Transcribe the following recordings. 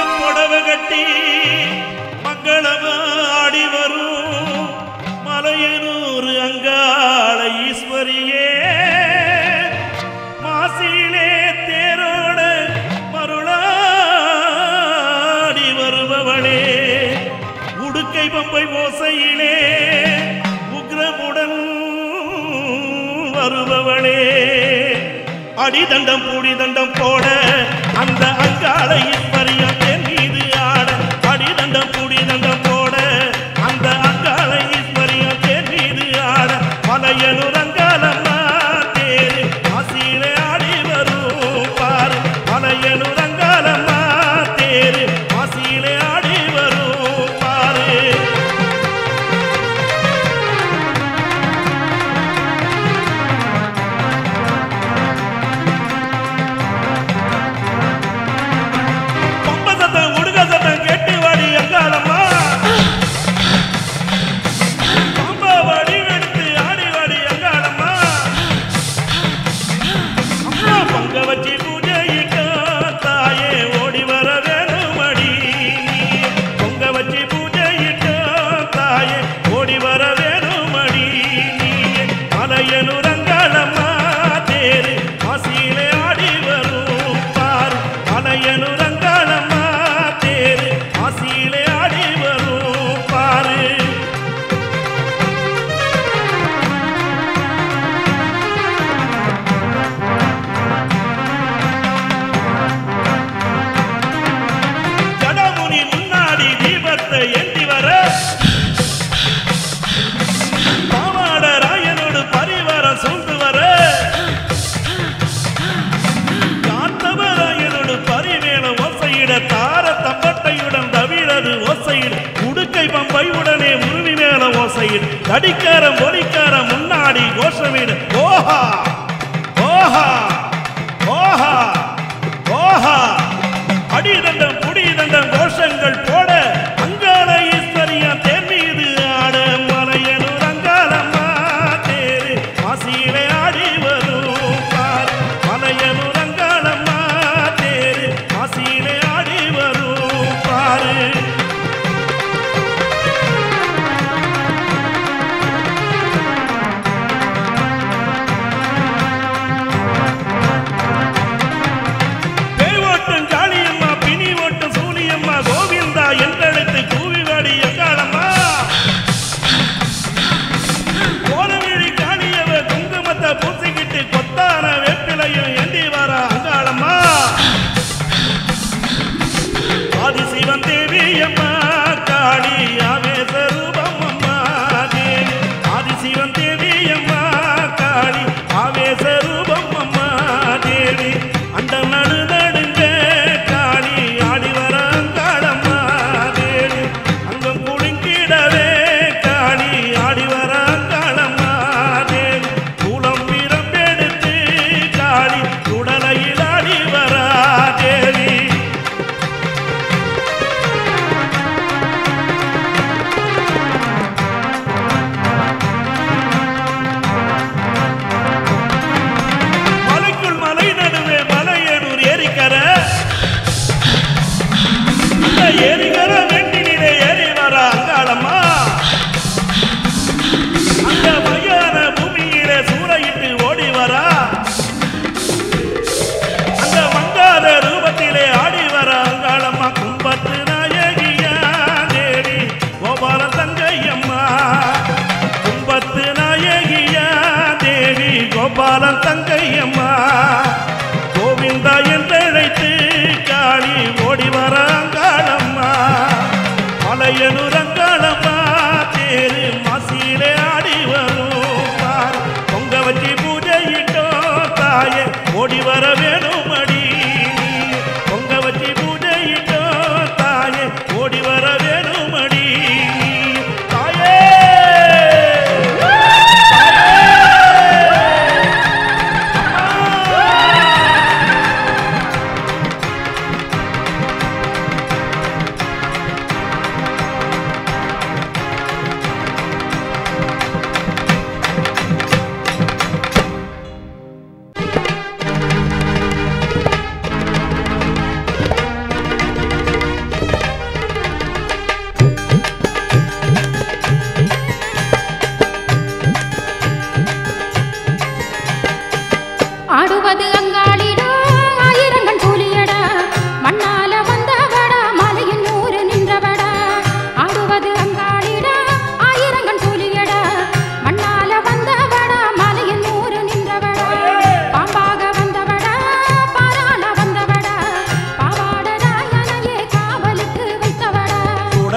புடவை கட்டி மங்களமா ஆடி வரும் மலையனூர் அங்காள ஈஸ்வரியே மாசிலே தேரோட மருளாடி வருபவளே உடுக்கை பம்பை ஓசையிலே உக்ரமுடன் வருபவளே அடிதண்டம் புடிதண்டம் போட அந்த அங்காள ஈஸ்வரியம் என் மீது ஆட அடிதண்டம் புடிதண்டம் போட அந்த அங்காள ஈஸ்வரியம் என் மீது ஆட மலையனூர் அங்காளம்மா தேரு ஆசியிலே ஆடி வரும் பாரு மலையனூர் அங்காளம்மா தேரு ஆசியிலே ஆடி வரும் பாரு பம்ப சத்தம் உடுக சத்தம் கேட்டு வாடி அங்காளம்மா பம்ப வாடி எடுத்து ஆடி வாடி அங்காளம்மா அம்மா பொங்க வச்சு பூஜையிட்டா தாயே ஓடி வர வேணுமடி நீ பொங்க வச்சு பூஜையிட்டா தாயே ஓடி வர வேணுமடி நீ மலையனூர் அங்காளம்மா தேரு ஆசியிலே ஆடி வரும் பார் மலையனூர் அங்காளம்மா தேரு ஆசியிலே ஆடி வரும் பாரு ஜடமுனி முன்னாடி தீபத்தை ஏந்தி வர பாவாட ராயனோடு பரிவாரம் சூழ்ந்து வர காத்தவராயனோடு பரிவேல ஓசையிட தார தம்பட்டையுடன் தவிழது ஓசையிட உடுக்கை பம்பை உடனே உருவி மேல ஓசையிட தடிக்காரம் ஒலிக்காரம் முன்னாடி கோஷமிட ஓஹா ஓஹா ஓஹா ஓஹா அடிதண்டம் புடிதண்டம் கோஷங்கள் போட அங்காள ஈஸ்வரியா தேர் மீது ஆட மலையனூர் அங்காளம்மா தேரு மாசியிலே ஆடி வரும் பார் மலையனூர் அங்காளம்மா தேரு மாசியிலே ஆடி வரும் பாரு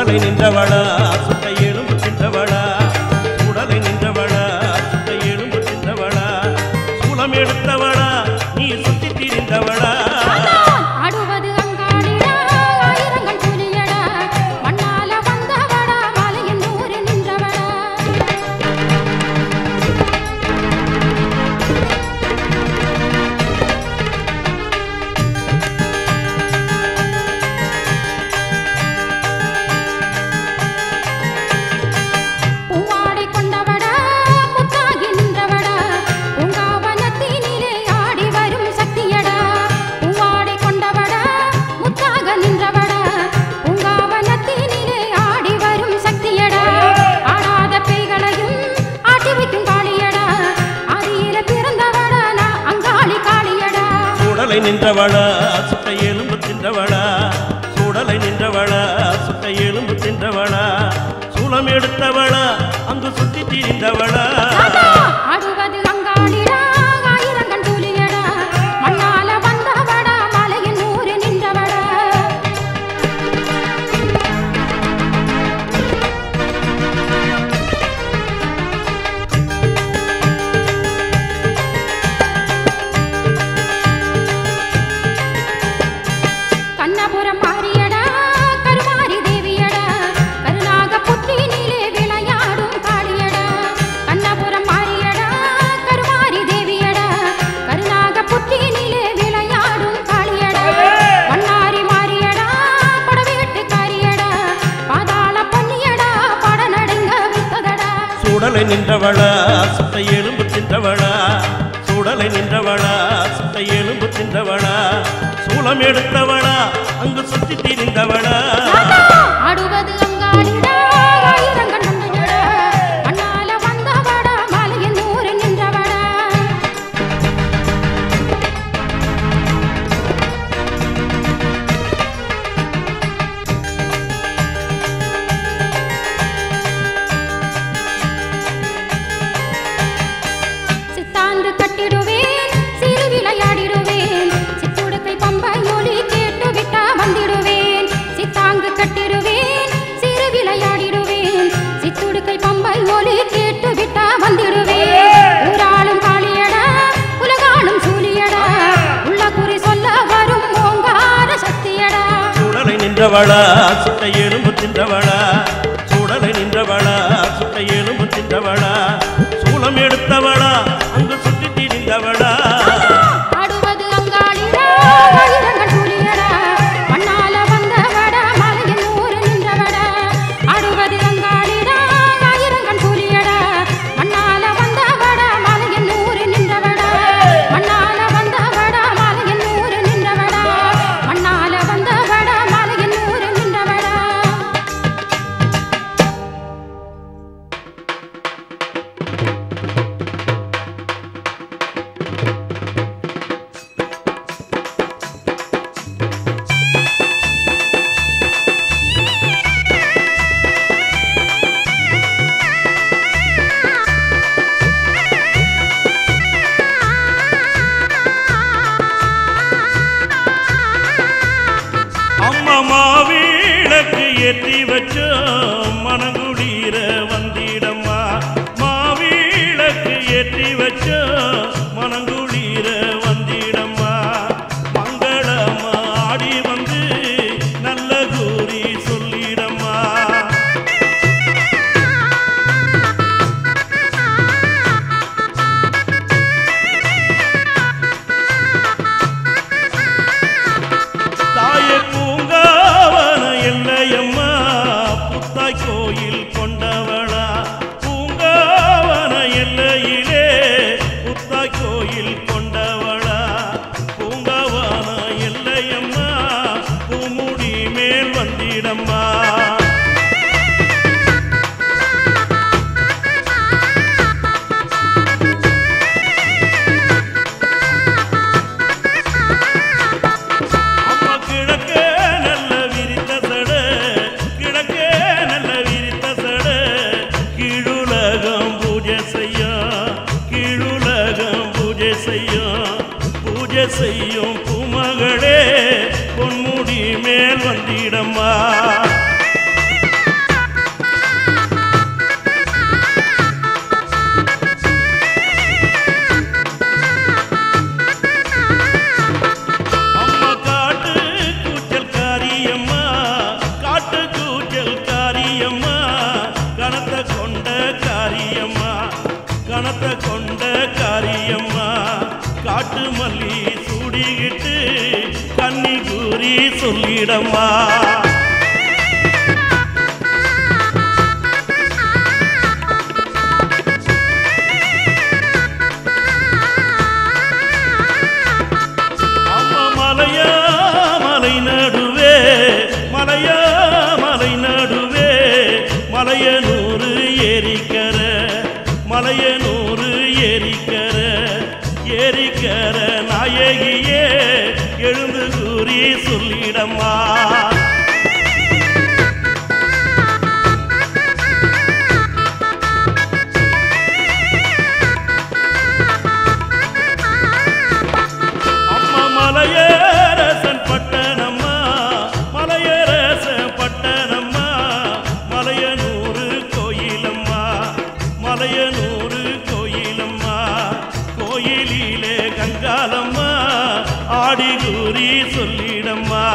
சுடலை நின்றவளா சுட்ட எலும்பு தின்றவளா சுடலை நின்றவளா சுட்ட எலும்பு தின்றவளா சூலம் எடுத்தவளா நீ சுத்தி திரிந்தவளா ஆடுவது அங்காடிடா ஆயிரங்கள் புலியடா மண்ணால வந்தவடா மலையின் நூறு நின்றவடா பூவாடை கொண்டவடா முத்தாகி நின்றவடா பூங்காவனத்தினிலே ஆடி வரும் சக்தியடா பூவாடை கொண்டவடா முத்தாக நின்றவடா பூங்காவனத்தினிலே ஆடி வரும் சக்தியடா ஆடாத பேய்களையும் ஆட்டி வைக்கும் காளியடா ஆதியில பிறந்தவடா நான் அங்காளி காளியடா சுடலை நின்றவளா சுட்ட எலும்பு தின்றவளா சுடலை நின்றவளா சுட்ட எலும்பு தின்றவளா சூலம் எடுத்தவளா அங்கு சுத்தி திரிந்தவளா ஆடுவது அங்காடிடா ஆயிரங்கண் புலியடா மண்ணால வந்தவடா மலையின் நூறு நின்றவடா கண்ணபுரம் மாரியடா கருமாரி தேவியடா கருணாக புற்றினிலே விளையாடும் காளியடா கண்ணபுரம் மாரியடா கருமாரி தேவியடா கருணாக புற்றினிலே விளையாடும் காளியடா வண்ணாரி மாரியடா படவேட்டு காரியடா பாதாள பொன்னியடா படநடுங்க வித்ததடா சுடலை நின்றவளா சுட்ட எலும்பு தின்றவளா சுடலை நின்றவளா சுட்ட எலும்பு தின்றவளா சூலம் எடுத்தவளா அங்கு சுத்தி திரிந்தவளா ஆடுவது அங்காடிடா ஆயிரங்கண் நந்தையடா மண்ணால வந்தவடா மலையின் நூறு நின்றவடா சித்தாந்து கட்டிடுவேன் சிறு விளையாடிடுவேன் சித்துடுக்கை பம்பை ஒலி கேட்டு விட்டா வந்திடுவேன் சித்தாங்கு கட்டிடுவேன் சிறு விளையாடிடுவேன் சித்துடுக்கை பம்பை ஒலி கேட்டு விட்டா வந்திடுவேன் ஊராளும் காளியடா உலகாளும் சூழியடா உள்ள குறி சொல்ல வரும் ஓங்கார சக்தியடா சுடலை நின்றவளா சுட்ட எலும்பு தின்றவளா சுடலை நின்றவளா சுட்ட எலும்பு தின்றவளா சூலம் எடுத்தவளா அங்கு சுத்தி திரிந்தவளா ஆடுவது அங்காளிடா ஆயிரங்கள் சூழியடா மண்ணால வந்தவடா மலையின் நூறு நின்றவடா ஆடுவது அங்காளிடா ஆயிரங்கள் சூழியடா மண்ணால வந்தவடா மலையின் நூறு நின்றவடா மண்ணால வந்தவடா மலையின் நூறு நின்றவடா மண்ணால வந்தவடா மலையின் நூறு நின்றவடா அம்மா மாவீழக்கு ஏற்றி வச்ச மனங்குளீர வந்திடம்மா மாவீழக்கு ஏற்றி வச்ச மனங்குளீர வந்திடம்மா மங்களமா ஆடி வந்து நல்ல கூறி சொல்லிடம்மா தாய பூங்காவன எல்லையம்மா புத்தாய் கோயில் கொண்டவளா பூங்காவன எல்லையிலே புத்தாய் கோயில் கொண்டவளா பூங்காவன எல்லையம்மா பூமுடி மேல் வந்திடம்மா அம்மா கிழக்கே நல்ல விரித்த சட கிழக்கே நல்ல விரித்த சட கீழுலகம் பூஜை செய்யும் கீழுலகம் பூஜை செய்யும் பூஜை செய்யும் பூமகளே பொன்முடி மேல் வந்திடம்மா கூறி சொல்லிடம்மா அம்மா மலையா மலை நடுவே மலையா மலை நடுவே மலைய நூறு ஏரிக்கர மலைய நூறு ஏரிக்கர ஏரிக்கர நாயகியே எழுந்து கூறி சொல்லிடம்மா அம்மா மலையரசன் பட்டணம்மா மலையரசன் பட்டணம்மா மலையனூறு கோயிலம்மா மலையனூறு கோயிலம்மா கோயிலிலே கங்காலம்மா ஆடி கூறி சொல்லிடம்மா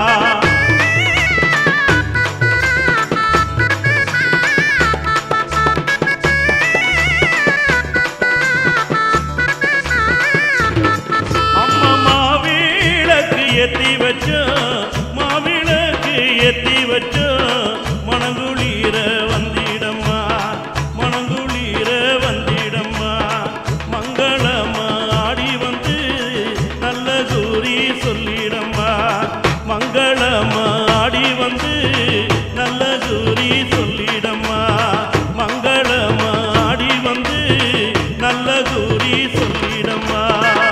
அம்மா மாவிளக்கு ஏத்தி வச்சோம் மாவிளக்கு ஏத்தி வச்சோம் மணங்குளீர வந்திடம்மா மணங்குளீர வந்திடம்மா மங்களம்மா ஆடி வந்து நல்ல கூறி சொல்லிடம்மா மங்களம்மா ஆடி வந்து நல்ல கூறி சொல்லிடம்மா மங்களம்மா ஆடி வந்து நல்ல கூறி சொல்லிடம்மா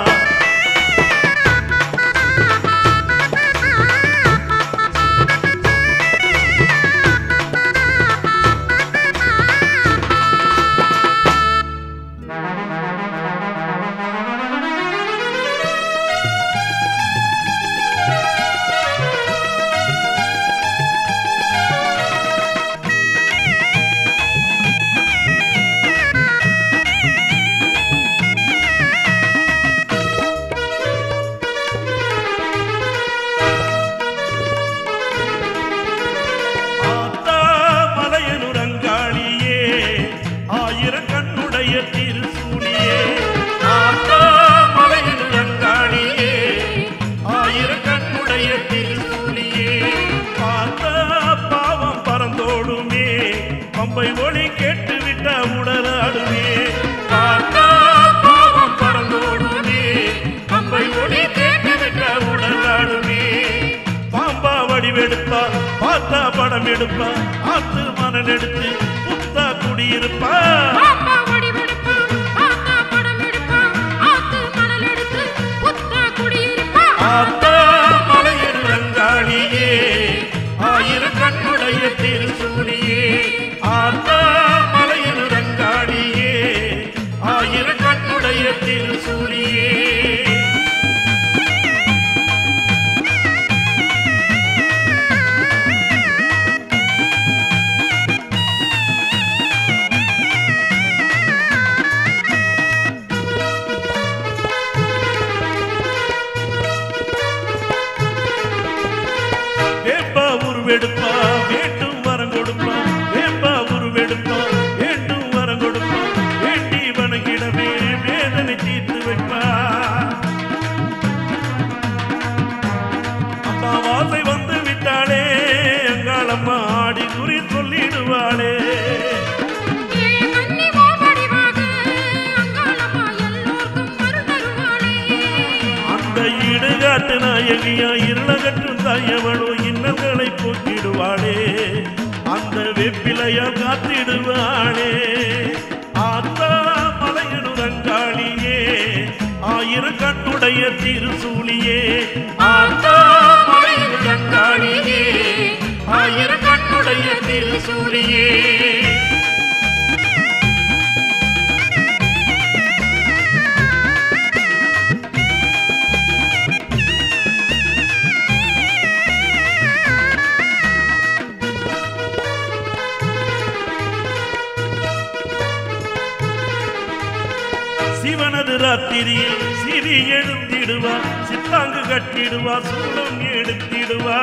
ஆத்தா மலையனுரங்காளியே ஆயிரம் கண்ணுடைய திருசூலியே ஆத்தா மலையனுரங்காளியே ஆயிரம் கண்ணுடைய திருசூலியே பார்த்தா பாவம் பறந்தோடுமே பம்பை ஒளி கேட்டு விட்டா உடலாடுமே பார்த்தா பாவம் பறந்தோடுமே பம்பை ஒளி கேட்டு விட்டா உடலாடுமே பாம்பா வடிவெடுப்பா பார்த்தா படம் எடுப்பா ஆத்து மணல் எடுத்து புத்தா குடியிருப்பா பாப்பா வடிவெடுப்பா, ஆத்தா படம் எடுப்பா, ஆத்து மணல் எடுத்து புத்தா குடியிருப்பா. ஆத்தா மலையரு ரங்காளியே ஆயிரம் கண்ணுடைய திருசூலியே ஆத்தா மலையரு ரங்காளியே ஆயிரம் கண்ணுடைய திருசூலியே வேப்பா உருவெடுப்பா வேண்டும் வரம் கொடுப்பா வேப்பா உருவெடுப்பா வேண்டும் வரம் கொடுப்பா வேண்டி வணங்கிடவே வேதனை தீர்த்து வைப்பா அம்மா வாசை வந்து விட்டாளே எங்காளம்மா ஆடி குறி சொல்லிடுவாளே ஏ கன்னி மாவடிவாக, அங்காளம்மா எல்லோர்க்கும் அருள் தருவாளே. அந்த இடுகாட்டு நாயகியா இருளகற்றும் தாயவளோ இன்னல்களை போக்கிடுவாளே அந்த வெப்பிலையா காத்திடுவாளே ஆத்தா மலையனுரங்காளியே ஆயிரம் கண்ணுடைய திருசூலியே ஆத்தா மலையனுரங்காளியே ஆயிரம் கண்ணுடைய திருசூலியே சிவனது ராத்திரியில் சிறி எழுந்திடுவா சித்தாங்கு கட்டிடுவா சூடம் எடுத்திடுவா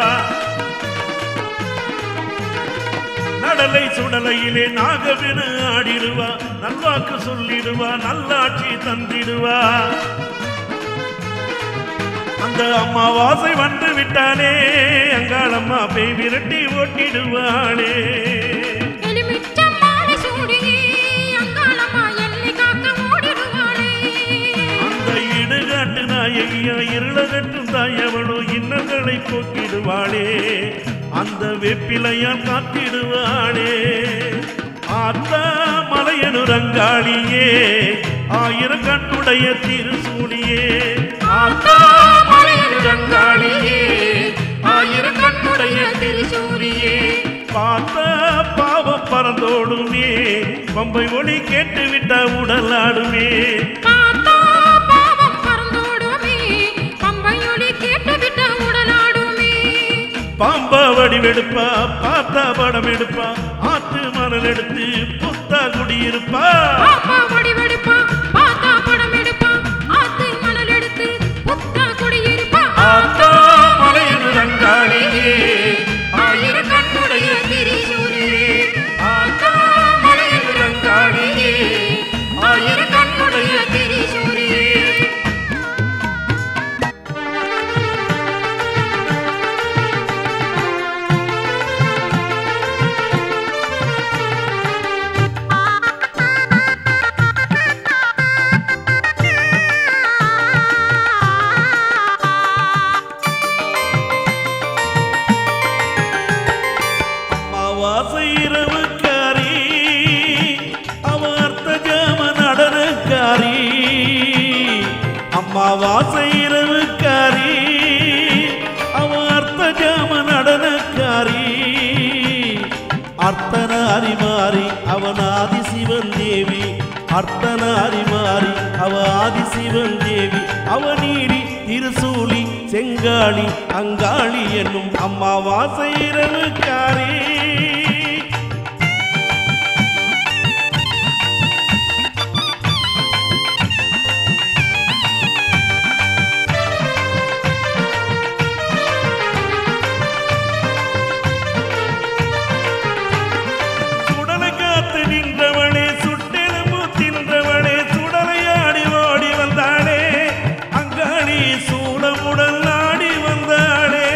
நடலை சுடலையிலே நாகவென ஆடிடுவா நல்வாக்கு சொல்லிடுவா நல்லாட்சி தந்திடுவா அந்த அந்த அம்மாவாசை வந்து விட்டானே அங்காளம்மா பேய் விரட்டி ஓட்டிடுவாளே எலுமிச்சம் மாலை சூடியே அங்காளம்மா என்னை காக்க ஓடிடுவாளே அந்த இடுகாட்டு நாயகியா இருளகட்டும் தாயவளோ இன்னல்களை போக்கிடுவாளே அந்த வெப்பிலையால் காத்திடுவாளே ஆத்தா மலையனு ரங்காளியே ஆயிரம் கண்ணுடைய திருசூலியே ஆத்தா மலையனு ரங்காளியே ஆயிரம் கண்ணுடைய திருசூலியே பார்த்த பாவம் பறந்தோடுமே பம்பை ஒளி கேட்டுவிட்ட உடலாடுமே பார்த்தா பாவம் பறந்தோடுமே பம்பையொலி கேட்டுவிட்ட உடலாடுமே பாம்பா வடிவெடுப்பா பார்த்தா படம் எடுப்பா ஆத்து மணல் எடுத்து புத்தா குடியிருப்பா பாப்பா வடிவெடுப்பா பார்த்தா படம் எடுப்பா ஆத்து மணல் எடுத்து புத்தா குடியிருப்பா ஆத்தா மலையனு ரங்காளியே ஆயிரம் கண்ணுடைய திரிசூலியே ஆத்தா மலையனு ரங்காளியே ஆயிரம் கண்ணுடைய திரிசூலியே அமாவாசை இரவுக்காரி அவ அர்த்த ஜாம நடனக்காரி அம்மாவாசை இரவுக்காரி அவ அர்த்த ஜாம நடனக்காரி அர்த்தனாரி மாறி அவன் ஆதி சிவன் தேவி அர்த்தனாரி மாறி அவ ஆதி சிவன் தேவி அவனீடி திருசூலி செங்காளி அங்காளி என்னும் அம்மாவாசை இரவுக்காரி சுடலை காத்து நின்றவளே சுட்டெலும்பு தின்றவளே சுடலையாடி ஓடி வந்தாளே அங்காளி சூடமுடன் ஆடி வந்தாளே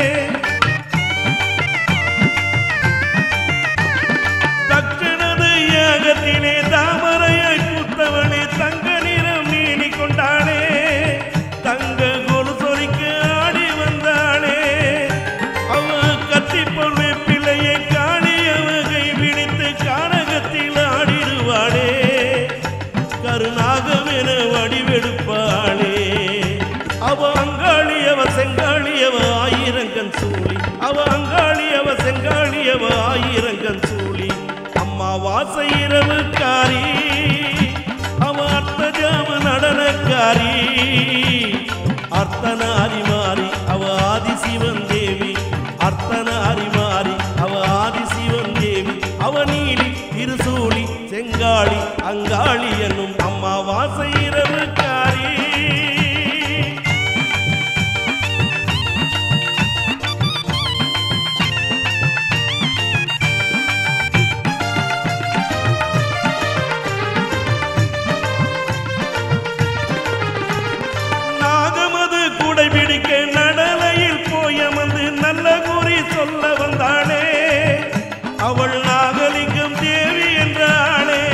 தட்சணது யாகத்திலே தாமரையை பூத்தவளே தங்க நிறம் நீடி கொண்டாளே தங்க கொலு சொரிக்க ஆடி வந்தாளே அவ கத்தி பொண்ணு பிள்ளையை காணி அவகை பிடித்து கானகத்தில் ஆடிடுவாளே கருணாகமென வடிவெடுப்பாளே அவ அங்காளி அவ செங்காளி அவ ஆயிரங்கன் சூழி அவ அங்காளி அவ செங்காளி அவ ஆயிரங்கன் சூழி அம்மா வாச இரவுக்காரி அவ அர்த்த ஜாம நடனக்காரி அர்த்தனாரி மாறி அவ ஆதி சிவன் தேவி அர்த்தனாரி மாறி அவ ஆதி சிவன் தேவி அவ நீலி திருசூலி செங்காளி அங்காளி என்னும் அம்மா வாச இரவுக்காரி நாகமது கூடை பிடிக்க நடலையில் போயமந்து நல்ல குறி சொல்ல வந்தாளே அவள் நாகலிங்கம் தேவி என்றாளே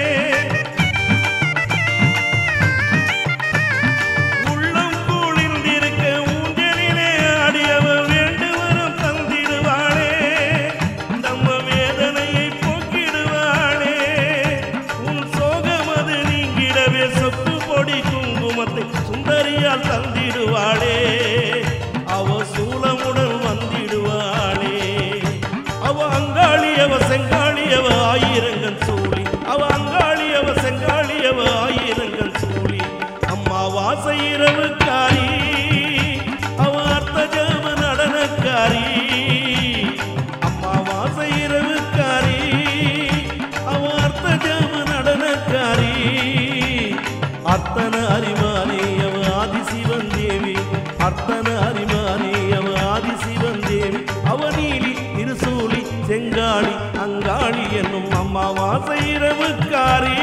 உள்ளம் கூழிந்திருக்க ஊஞ்சலிலே ஆடியவ வேண்டுவரம் தந்திடுவாளே நம்ம வேதனையை போக்கிடுவாளே உன் சோகமது நீங்கிடவே சொத்து பொடி குங்குமத்தை சுந்தரியால் தந்திடுவாளே அவ சூலமுடன் வந்திடுவாளே அவ அங்காளி அவ செங்காளி அவ ஆயிரங்கன் சூழி அவ அங்காளி அவ செங்காளி அவ ஆயிரங்கன் சூழி அம்மா வாச இரவுக்காரி அவ அர்த்த ஜாம நடனக்காரி அம்மா வாச இரவுக்காரி அவ அர்த்த ஜாம நடனக்காரி அர்த்தன அரிமானே அவ ஆதி சிவன் தேவி அர்த்தன அரிமானே அவ ஆதி சிவன் தேவி அவ நீலி திருசூலி செங்காளி அங்காளி என்னும் அம்மா வாச இரவுக்காரி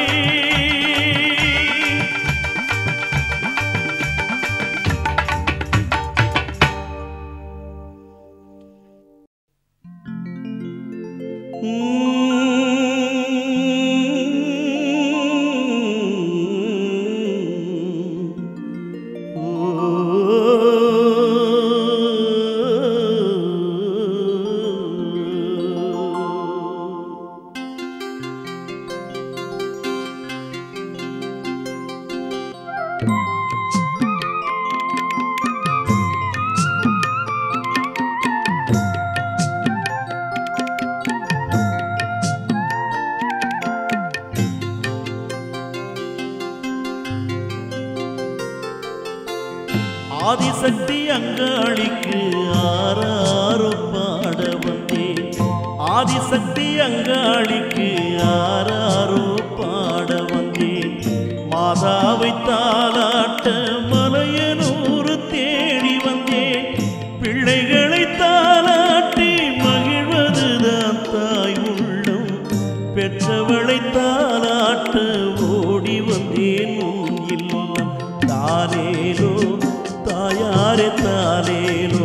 ஆதிசக்தி அங்காளிக்கு ஆறாரோ பாட வந்தேன் ஆதிசக்தி அங்காளிக்கு ஆறாரோ பாட வந்தேன் மாதாவை தாளாட்ட மலையனூர் தேடி வந்தேன் பிள்ளைகளை தாளாட்டி மகிழ்வதுதான் தாய் உள்ளம் பெற்றவளை தாளாட்ட ஓடி வந்தேன் உன் இல்லம் தாலேலோ தாயாரே தாலேலோ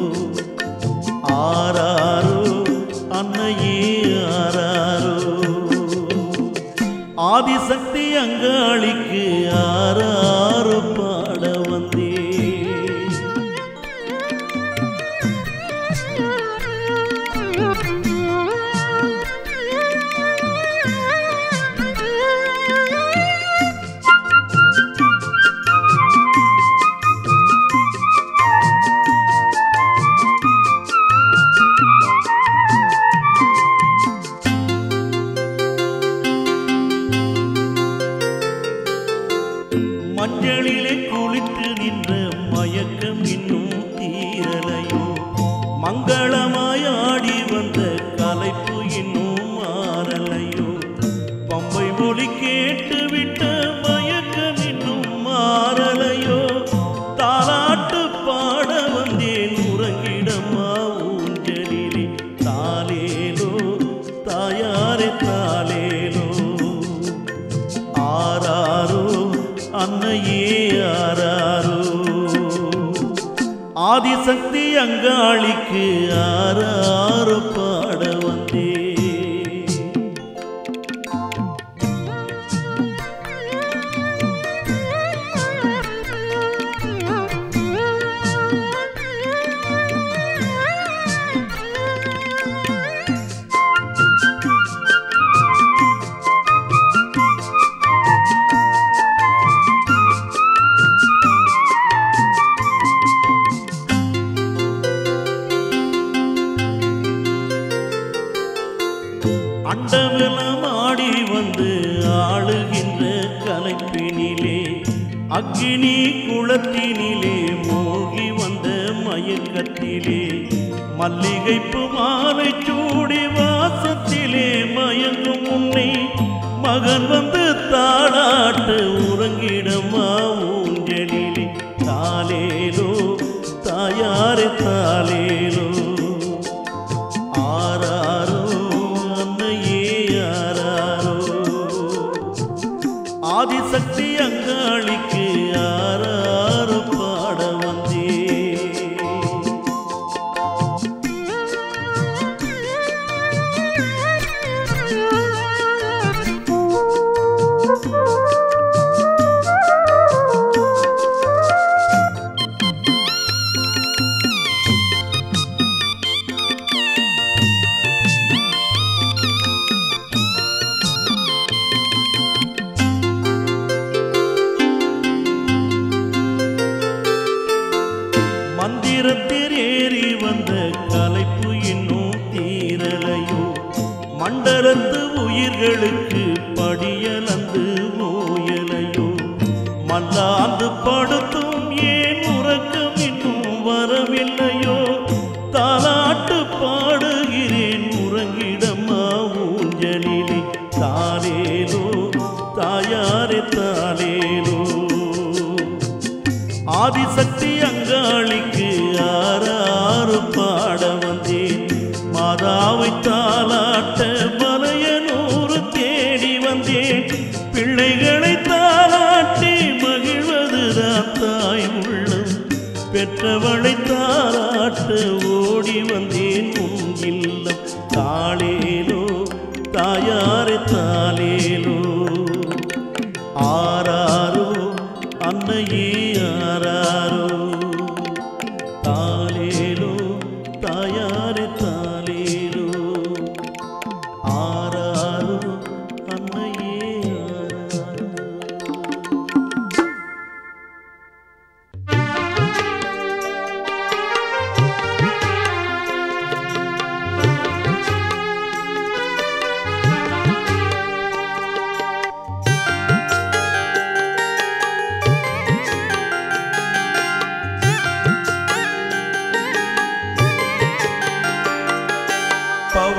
ஆராரோ அன்னையே ஆராரோ ஆதிசக்தி அங்காளிக்கு ஆராரோ பாட வந்தேன் மஞ்சளிலே குளித்து நின்ற மயக்கம் இன்னும் தீரலையோ மங்களமாய் ஆடி வந்த கலைப்பு இன்னும் மாறலையோ பம்பை மொழி கேட்டு விட்ட மயக்கம் இன்னும் மாறலையோ தாலாட்டு பாட வந்தேன் உறங்கிடமா ஊஞ்சலிலே தாலேலோ தாயாரே தாலேலோ ஆராரோ அன்னையே ஆராரோ ஆதிசக்தி அங்காளிக்கு ஆராரோ பாட வந்தே அண்டவெல்லாம் ஆடி வந்து ஆளுகின்ற கலைப்பினிலே அக்கினி குளத்தினிலே மூழ்கி வந்த மயக்கத்திலே மல்லிகைப்பு மாலை சூடி வாசத்திலே மயங்கும் உன்னை மகன் வந்து தாளாட்டு உறங்கிடமா ஊஞ்சலிலே தாலேலோ தாயாரே தாலேலோ ஆராரோ அன்னையே ஆராரோ ஆதிசக்தி அங்காளிக்கு ஆராரோ பாட வந்தே மந்திரத்தில் ஏறி வந்த கலைப்பு இன்னும் தீரலையோ மண்டலத்து உயிர்களுக்கு படியலந்து மோயலையோ மல்லாந்து படுத்தும் ஏன் உறக்கம் இன்னும் வரவில்லையோ தாலாட்டு பாடுகிறேன் உறங்கிடமா ஊஞ்சலிலே தாலேலோ தாயாரே தாலேலோ ஆதிசக்தி அங்காளிக்கு ஆறாறு பாட வந்தேன் மாதாவை தாளாட்ட மலையனூறு தேடி வந்தேன் பிள்ளைகளை தாளாட்டி மகிழ்வதுதான் தாய் உள்ளம் பெற்றவளை தாளாட்ட ஓடி வந்தேன் உன் இல்லம் தாளேலோ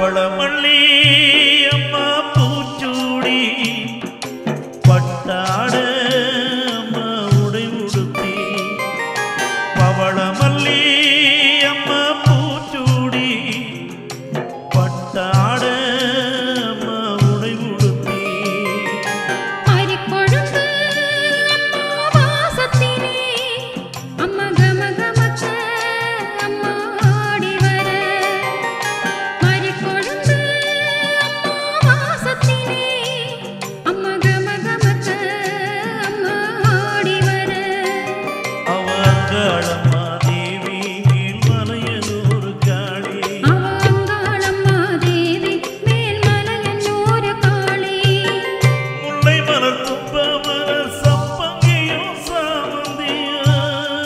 பவளமல்லி அம்மா பூச்சூடி பட்டாட அம்மா உடை உடுத்தி பவளமல்லி அம்மா பூச்சூடி பட்டாட அம்மா உடை உடுத்தி அரிக்கொழுந்து அம்மா வாசத்திலே அம்மா கம கமக்க அம்மா ஆடி வர அரிக்கொழுந்து அம்மா வாசத்திலே அம்மா கம கமக்க அம்மா ஆடி வர அவங்களம்மா தேவி மேல்மலையனூர் காளி அங்காளம்மா தேவி மேல்மலையன்னூர் காளி முல்லை மலர் துப்ப மலர் சப்பங்கியும் சாமந்தியா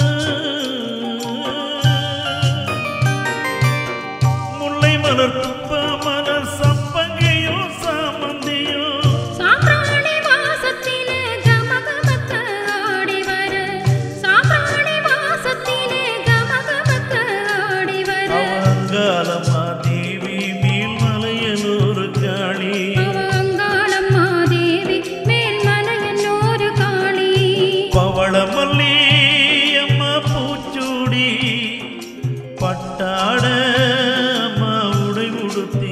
முல்லை மலர் துப்ப மலர் சப்பங்கியும் சாமந்தியும் சாம்பிராணி வாசத்திலே கம கமக்க ஆடி வர சாம்பிராணி வாசத்திலே கம கமக்க ஆடி வர அவங்காலம்மா தேவி மேல்மலையனூர் காளி அங்காளம்மா தேவி மேல்மலையன்னூர் காளி பவளமல்லி அம்மா பூச்சூடி பட்டாட அம்மா உடை உடுத்தி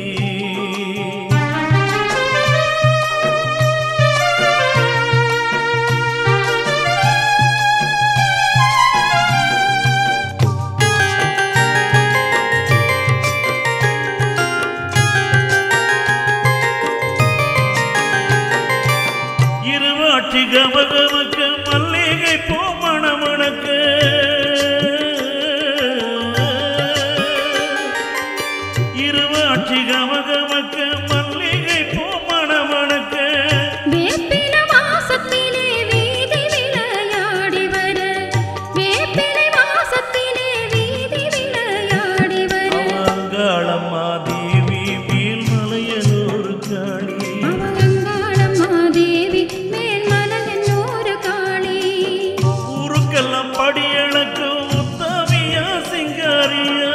இருவாட்சி கமகமக்க மல்லிகை பூ மணமணக்க இருவாட்சி கமகமக்க மல்லிகை பூ மணமணக்க வேப்பில வாசத்திலே வீதி விளையாடி வர வேப்பிலை வாசத்திலே வீதி விளையாடி வர அவங்காளம்மா தேவி மேல்மலையனூர் காளி அங்காளம்மா தேவி மேல்மலையன்னூர் காளி ஊருக்கெல்லாம் படியணக்கு உத்தமியா சிங்காரியா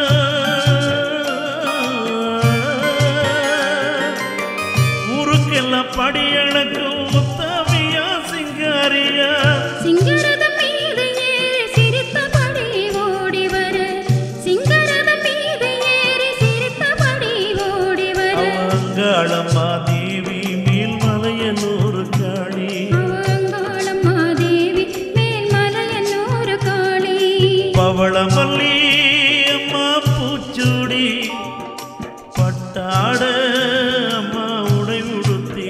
ஊருக்கெல்லாம் படியணக்கு உத்தமியா சிங்காரியா சிங்கரதம் மீது ஏறி சிரித்தபடி ஓடி வர சிங்கரதம் மீது ஏறி சிரித்தபடி ஓடி வர அவங்காளம்மா தேவி மேல்மலையனூர் காளி அங்காளம்மா தேவி மேல்மலையன்னூர் காளி பவளமல்லி அம்மா பூச்சூடி பட்டாட அம்மா உடை உடுத்தி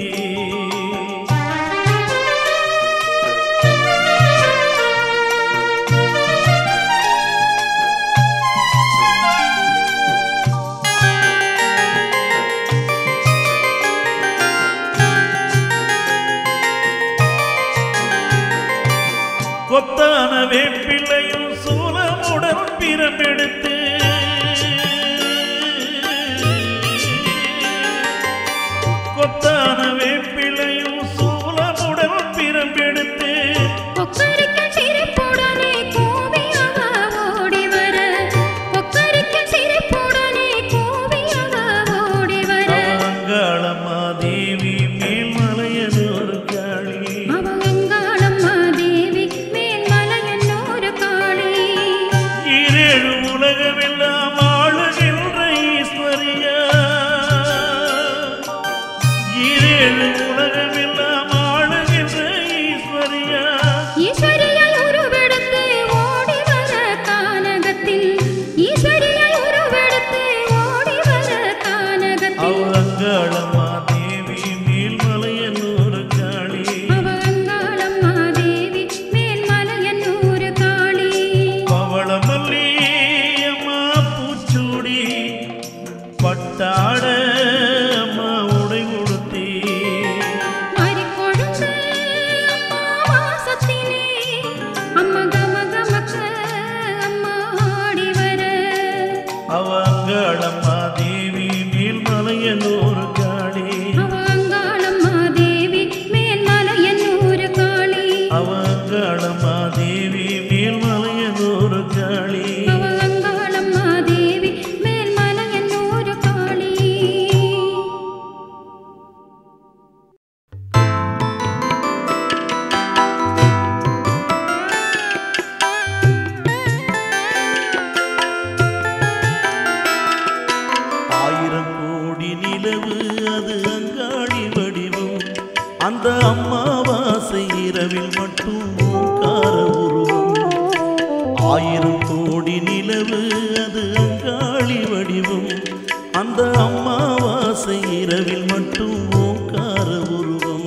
கொத்தான வேப்பிள்ளையும் சூலமுடன் பிரமெடுத்து கொத்தான வேப்பிள்ளையும் சூலமுடன் பிரமெடுத்து கொக்கரிக்க சிரிப்புடனே கூவி அவ ஓடி வர கொக்கரிக்க சிரிப்புடனே கூவி அவ ஓடி வர அவங்காளம்மா தேவி மேல்மலையனூர் காளி அவ அங்காளம்மா தேவி மேல்மலையன்னூர் காளி ஈரேழு உலகமெல்லாம் ஆளுகின்ற ஈஸ்வரியா ஈரேழு உலகமெல்லாம் ஆளுகின்ற ஈஸ்வரியா ஈஸ்வரியாய் உருவெடுத்து ஓடி வர கானகத்தில் ஈஸ்வரியாய் உருவெடுத்து ஓடி வர கானகத்தில் அவங்களம்மா தேவி மேல்மலையனூர் காளி அவ அங்காளம்மா தேவி மேல்மலையன்னூர் காளி பவளமல்லி அம்மா பூச்சூடி பட்டாட அம்மா உடை உடுத்தி மறிக்கொழுந்து அம்மா வாசத்திலே அம்மா கம கமக்க அம்மா ஆடி வர அவங்களம்மா தேவி மேல்மலையனூர் காளி அவ அங்காளம்மா தேவி மேல்மலையன்னூர் காளி அவங்களம்மா தேவி மேல்மலையனூர் காளி அவ அங்காளம்மா தேவி மேல்மலையன்னூர் காளி அந்த அம்மாவாசை இரவில் மட்டும் ஓங்கார உருவம் ஆயிரம் கோடி நிலவு அது அங்காளி வடிவம் அந்த அம்மாவாசை இரவில் மட்டும் ஓங்கார உருவம்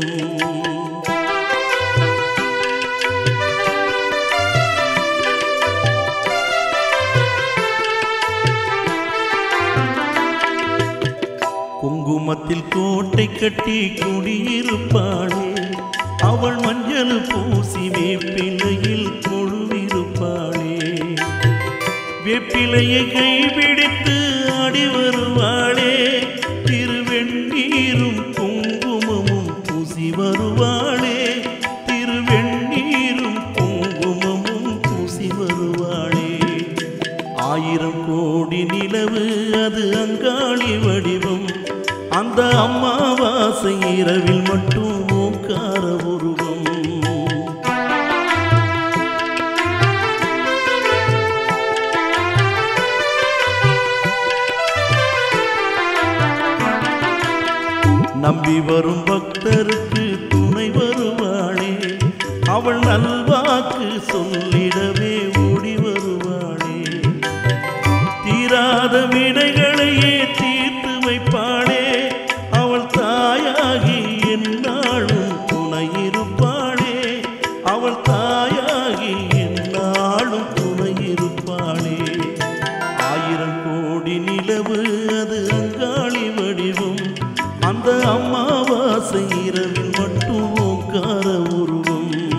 குங்குமத்தில் கோட்டை கட்டி குடியிருப்பாளே அவள் மஞ்சள் பூசி வேப்பிலையில் கொழுவிருப்பாளே வேப்பிலையை கைபிடித்து ஆடி வருவாளே திருவெண்ணீரும் குங்குமமும் பூசி வருவாளே திருவெண்ணீரும் குங்குமமும் பூசி வருவாளே ஆயிரம் கோடி நிலவு அது அங்காளி வடிவம் அந்த அம்மாவாசை இரவில் மட்டும் ஓங்கார உருவம் நம்பி வரும் பக்தருக்கு துணை வருவாளே அவள் நல்வாக்கு சொல்லிடவே ஓடி வருவாளே தீராத வினைகளையே தீர்த்து வைப்பாளே அவள் தாயாகி என்னாலும் துணையிருப்பாளே அவள் தாயாகி என்னாலும் துணையிருப்பாளே ஆயிரம் கோடி நிலவு அது அங்காளி வடிவம் அந்த அம்மாவாசை இரவில் மட்டும் ஓங்கார உருவம்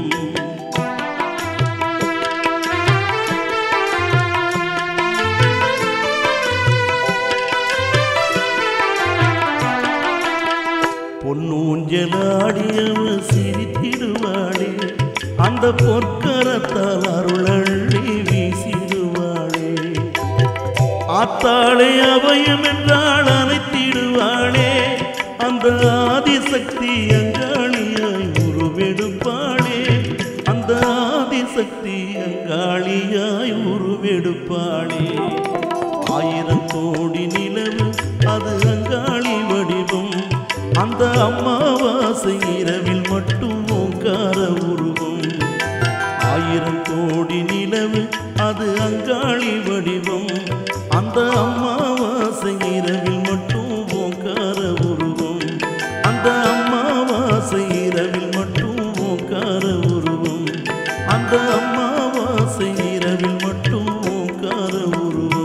பொன்னூஞ்சலாடியவ சிரித்திடுவாளே அந்த பொற்கரத்தால் அருளள்ளி வீசிடுவாளே ஆத்தாளே அபயம் என்றால் அனைத்திடுவாளே அந்த ஆதிசக்தி அங்காளியாய் உருவெடுப்பாளே அந்த ஆதிசக்தி அங்காளியாய் உருவெடுப்பாளே ஆயிரம் கோடி நிலவு அது அங்காளி வடிவம் அந்த அம்மாவாசை இரவில் மட்டும் ஓங்கார உருவம் ஆயிரம் கோடி நிலவு அது அங்காளி வடிவம் அந்த அம்மாவாசை இரவில் மட்டும் ஓங்கார உருவம் அந்த அம்மாவாசை இரவில் மட்டும் ஓங்கார உருவம் அந்த அம்மாவாசை இரவில் மட்டும் ஓங்கார உருவம்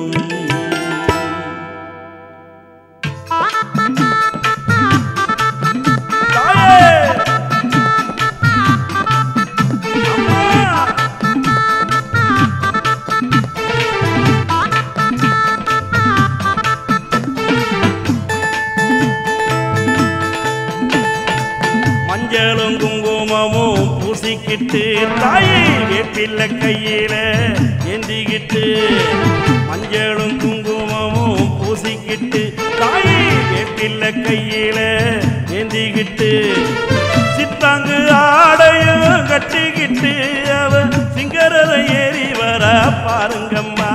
மஞ்சளும் குங்குமமும் பூசிக்கிட்டு தாயி வேப்பில்ல கையில ஏந்திக்கிட்டு மஞ்சளும் குங்குமமும் பூசிக்கிட்டு தாயி வேப்பில்ல கையில ஏந்திக்கிட்டு சித்தாங்கு ஆடையும் கட்டிக்கிட்டு அவ சிங்கரரை ஏறி வர பாருங்கம்மா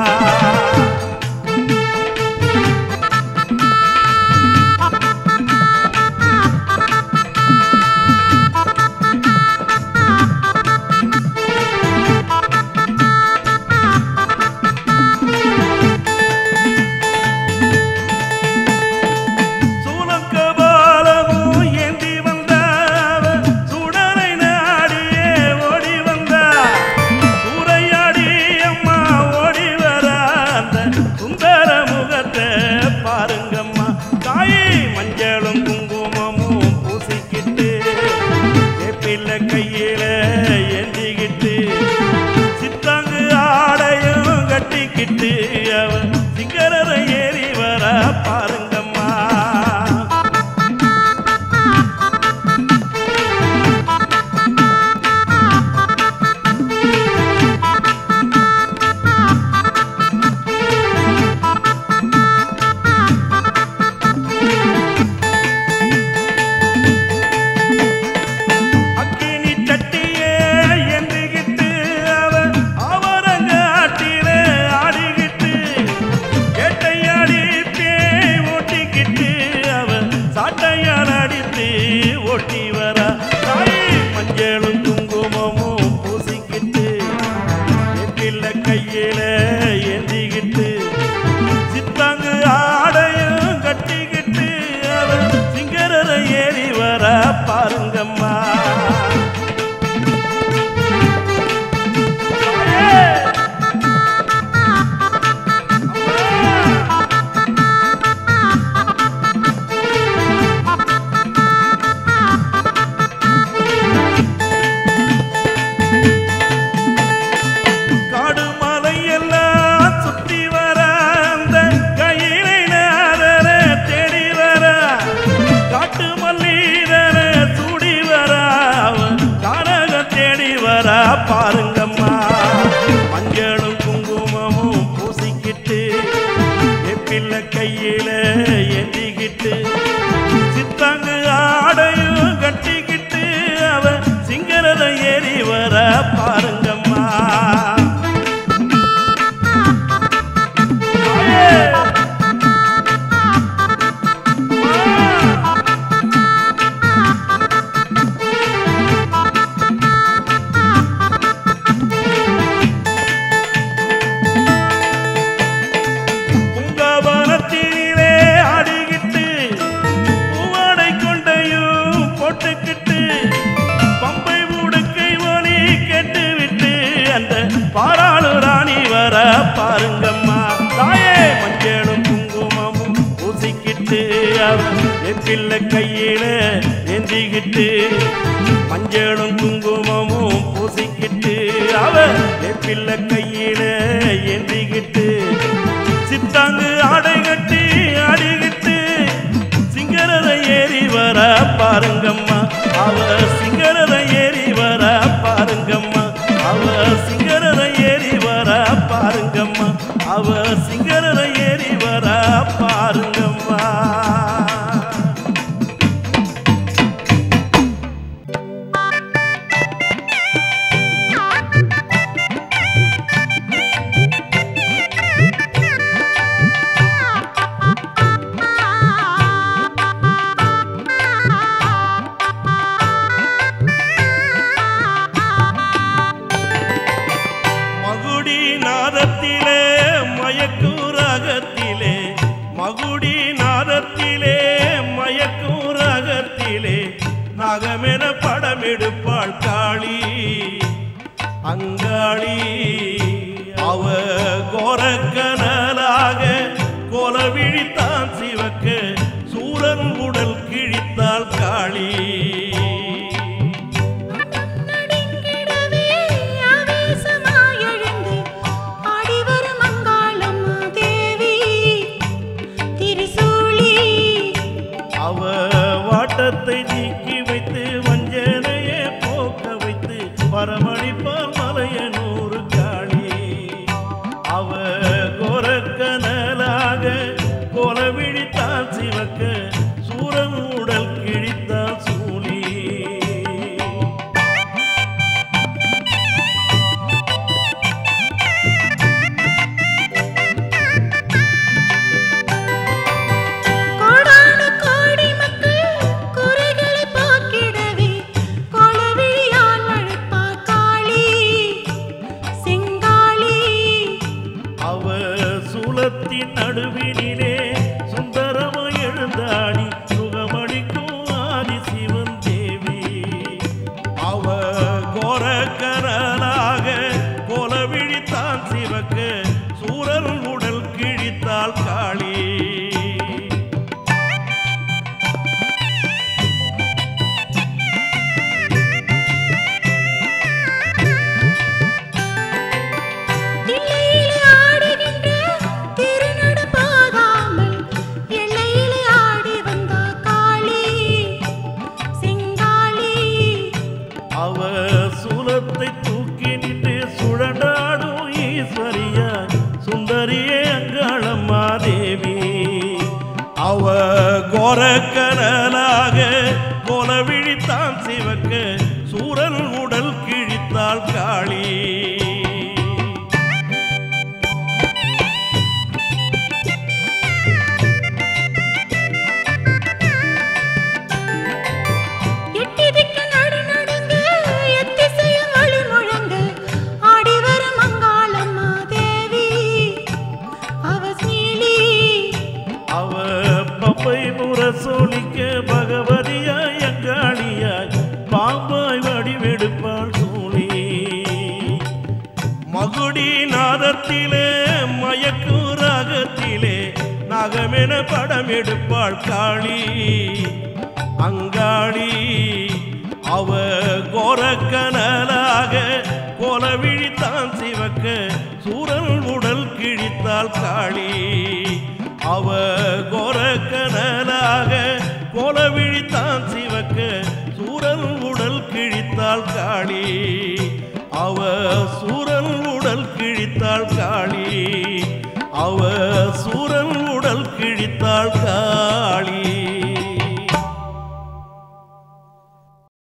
சூலக்கபாலமும் ஏந்தி வந்தாவ சுடலை நாடியே ஓடி வந்தா சூறையாடி அம்மா ஓடி வெப்பில்ல கையில ஏந்திக்கிட்டு சித்தாங்கு ஆடையும் கட்டிக்கிட்டு அவ சிங்கரத ஏறி வர பாருங்கம்மா தாயே! பூங்காவனத்திலே ஆடிக்கிட்டு பூவாடை கொண்டையும் போட்டுக்கிட்டு பம்பை உடுக்கை ஒலி கேட்டுவிட்டு அந்த பாராளு ராணி வர பாருங்கம்மா தாயே மஞ்சளும் குங்குமமும் பூசிக்கிட்டு அவன் எப்பில்ல கையில ஏந்திக்கிட்டு மஞ்சளும் குங்குமமும் பூசிக்கிட்டு அவ எப்பில்ல கையில ஏந்திக்கிட்டு சித்தாங்கு ஆடை கட்டி ஆடிக்கிட்டு சிங்கரத ஏறி வர பாருங்கம்மா அவ சிங்கரத ஏறி வர பாருங்கம்மா அவ சிங்கரத ஏறி வர பாருங்கம்மா அவ சிங்கரத ஏறி வர பாருங்கம்மா மகுடி நாதத்திலே மயக்கூரகத்திலே மகுடி நாதத்திலே மயக்கூரகத்திலே நகமென படமெடுப்பாள் காளி அங்காளி அவ கோரக்கனலாக கொலவிழித்தான் சிவக்க சூரன் உடல் கிழித்தாள் காளி நடுங்கிடவே ஆவேசமாயெழுந்து ஆடிவரும் அங்காளம்மா தேவி திரிசூலி அவ வாட்டத்தை நீக்கி வைத்து வஞ்சனையே போக்க வைத்து பரமணிப்பால் மலையனூறு காளி அவ கோரக்கனலாக கோலவிழித்தால் சிவக்க சூரன் உடல் கிழித்தால் சூழி கோடானு கோடி மக்கள் குறைகளை போக்கிடவே கொலவிழியால் அழைப்பா காளி செங்காளி அவ சூலத்தின் நடுவினிலே சுந்தரம எழுந்தாடி சுகமளிக்கும் ஆதி சிவன் தேவி அவ கோரக்கரலாக கோலவிழித்தான் சிவக்க சூரன் உடல் கிழித்தாள் காளி தில்லையிலே ஆடுகின்ற திருநடு போகாமல் எல்லையிலே ஆடி வந்தா காளி செங்காளி அவ சூலத்தை தூக்கி நின்று சுழண்டாடும் ஈஸ்வரியா சுந்தரியே அங்காளம்மா தேவி அவ கோரக்கனலாக கோலவிழித்தான் சிவக்க சூரன் உடல் கிழித்தாள் காளி எட்டி திக்கு நடு நடுங்க எத்திசையும் ஒளி முழங்க ஆடி வரும் அங்காளம்மா தேவி அவ நீலி அவ பப்பை முரசொலிக்க பகவதியாய் அங்காளியாய் பாம்பாய் வடிவெடுப்பாள் சூழி மகுடி நாதத்திலே மயக்கு ராகத்திலே நகமென படம் எடுப்பாள் காளி அங்காளி அவ கோரக்கனலாக கோலவிழித்தான் சிவக்க சூரன் உடல் கிழித்தாள் காளி அவ கோரக்கனலாக கோலவிழித்தான் சிவக்க சூரன் உடல் கிழித்தாள் காளி அவ சூரன் உடல் கிழித்தாள் காளி